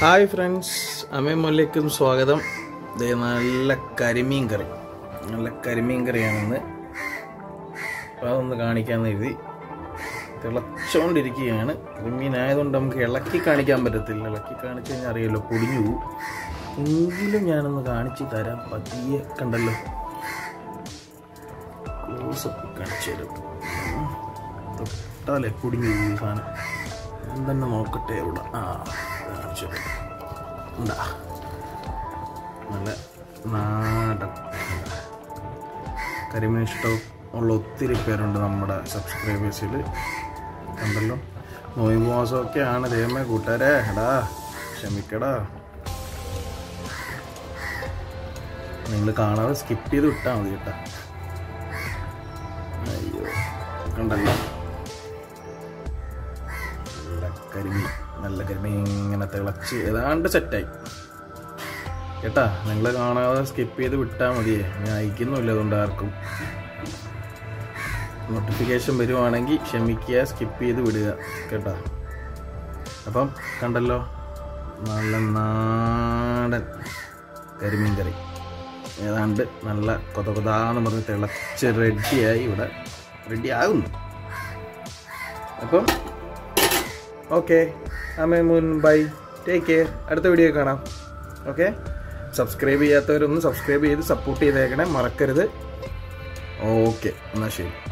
Hi friends അമ്മയും സ്വാഗതം ദേ നല്ല കരിമീൻ കറി നല്ല കരിമീൻ കറിയാണെന്ന് അപ്പോൾ അതൊന്ന് കാണിക്കാമെന്ന് എഴുതി തിളച്ചുകൊണ്ടിരിക്കുകയാണ് കരിമീൻ ആയതുകൊണ്ട് നമുക്ക് ഇളക്കി കാണിക്കാൻ പറ്റത്തില്ല ഇളക്കി കാണിച്ചു കഴിഞ്ഞാൽ അറിയാലോ പൊടിഞ്ഞു പോകും എങ്കിലും ഞാനൊന്ന് കാണിച്ചു തരാം പതിയെ കണ്ടല്ലോ ക്ലോസപ്പ് കാണിച്ചു തരും ഉം. തൊട്ടാലേ പൊടിഞ്ഞു പോകും ഈ സാധനം എന്തെന്നെ നോക്കട്ടെ ഇവിടെ ആ കാണിച്ചു തരാം. ഉണ്ടാ നല്ല നാടൻ കരിമീൻ ഇഷ്ടം ഉള്ള ഒത്തിരി പേരുണ്ട് നമ്മുടെ സബ്സ്ക്രൈബേഴ്സിൽ കണ്ടല്ലോ നോയമ്പ് മാസമൊക്കെയാണ് ദൈവമേ കൂട്ടുകാരെ എടാ ക്ഷമിക്കടാ നിങ്ങൾ കാണാതെ സ്കിപ്പ് ചെയ്ത് വിട്ടാൽ മതി കേട്ടാ അയ്യോ കണ്ടല്ലോ നല്ല കരിമീൻ നല്ല കരിമീൻ ഇങ്ങനെ തിളച്ച് ഏതാണ്ട് സെറ്റായി കേട്ടാ നിങ്ങൾ കാണാതെ സ്കിപ്പ് ചെയ്ത് വിട്ടാൽ മതിയേ ഞാൻ അയക്കുന്നുമില്ല അതുകൊണ്ട് ആർക്കും നോട്ടിഫിക്കേഷൻ വരുവാണെങ്കിൽ ക്ഷമിക്കുക സ്കിപ്പ് ചെയ്ത് വിടുക കേട്ടാ അപ്പം കണ്ടല്ലോ നല്ല നാടൻ കരിമീൻ കറി ഏതാണ്ട് നല്ല കൊത കൊതാന്ന് പറഞ്ഞ് തിളച്ച് റെഡിയായി ഇവിടെ റെഡി ആകുന്നു അപ്പം ഓക്കെ അമ്മേ മുൻ ബൈ ടേക്ക് കെയർ അടുത്ത വീഡിയോ കാണാം ഓക്കെ സബ്സ്ക്രൈബ് ചെയ്യാത്തവരൊന്ന് സബ്സ്ക്രൈബ് ചെയ്ത് സപ്പോർട്ട് ചെയ്തേക്കണേ മറക്കരുത് ഓക്കെ എന്നാൽ ശരി